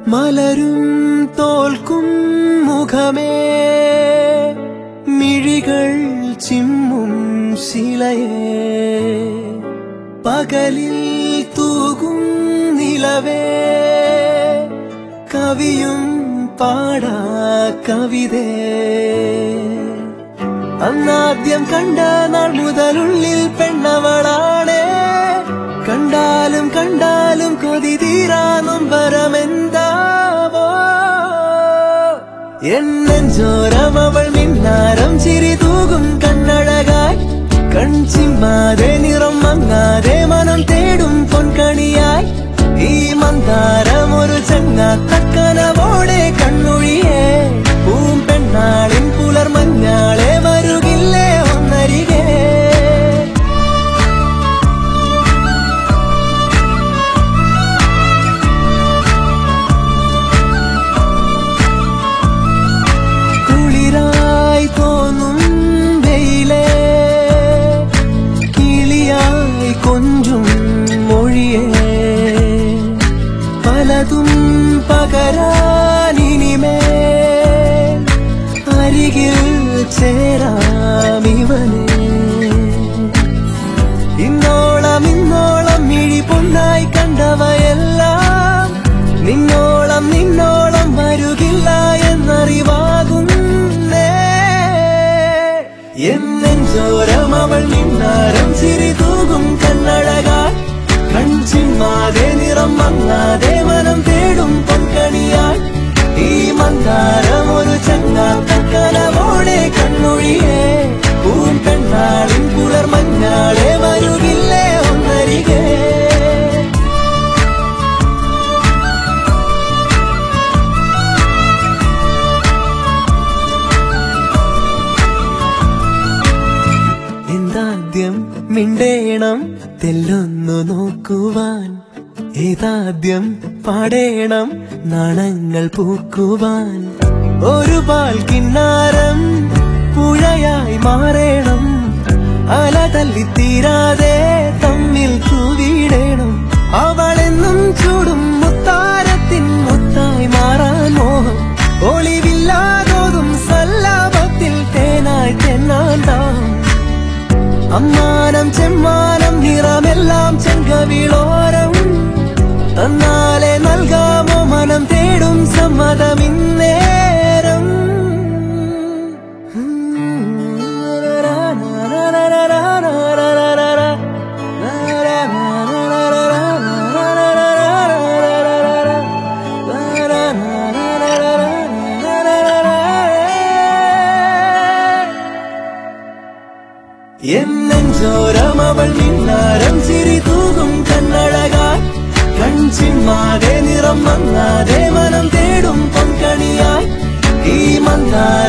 മലരും തോൽക്കും മുഖമേ മിഴികൾ ചിമ്മും ശിലയേ പകലിൽ തൂകും നിലവേ കവിയും പാടാ കവിതേ അന്നാദ്യം കണ്ട നാൾ മുതലുള്ളിൽ പെണ്ണവളാണ് കണ്ടാലും കണ്ടാലും കൊതി തീരാ നൊമ്പരമെന്താവോ എന്നെഞ്ചോരം അവൾ മിന്നാരം ചിരി തൂകും കണ്ണഴകായി കൺചിമ്മാതെ നിറം മങ്ങാതെ മനം തേടും പൊൻകണിയായി ഈ മന്ദാരം ഒരു ചങ്ങാത്തക്കനവോടെ കണ്ണൊഴിയേ പൂം പെണ്ണാളിൻ പുലർ മഞ്ഞാളെ വരുകില്ലേ ഒന്നരികെ കുളിരായി തോന്നും വെയിലേ കിളിയായി കൊഞ്ചും മൊഴിയേ പലതും പകരാനിനിമേ അരികിൽ ചേരാമിവനെ ഇന്നോളം ഇന്നോളം മിഴി പൊന്നായി കണ്ടവയെല്ലാം നിന്നോളം നിന്നോളം വരുകില്ല എന്നറിവാകുന്നേ എന്നെഞ്ചോരം അവൾ മിന്നാരം ചിരി തൂകും കണ്ണഴകാൽ കൺചിമ്മാതെ നിറം മങ്ങാതെ മനം തേടും പൊൻകണിയാൽ ഈ മന്ദാരം ഒരു ചങ്ങാത്തക്കനവോടെ കണ്ണൊഴിയേ പൂൻ പെണ്ണാളിൻ പുലർ മഞ്ഞാളെ വരുകില്ലേ ഒന്നരികെ എന്താദ്യം മിണ്ടേണം തെല്ലൊന്നു നോക്കുവാൻ ഏതാദ്യം പാടേണം നാണങ്ങൾ പൂക്കുവാൻ ഒരു പാൽ കിന്നാരം പുഴയായി മാറേണം അല തല്ലിത്തീരാതെ തമ്മിൽ കൂവിടേണം അവളെന്നും ചൂടും മുത്താരത്തിൻ മുത്തായി മാറാൻ മോഹം ഒളിവില്ലാതോതും സല്ലാപത്തിൽ തേനായി തെന്നാണ്ടാം അമ്മാനം ചെമ്മാനം നിറമെല്ലാം ചെങ്കവിളോരം തന്നാലെ നൽകാമോ മനം തേടും സമ്മതമിന്നേരം എന്നെഞ്ചോരം അവൾ മിന്നാരം ചിരി തൂകും കണ്ണഴകാൽ കൺചിമ്മാതെ നിറം മങ്ങാതെ മനം തേടും പൊൻകണിയായി ഈ മന്ദാര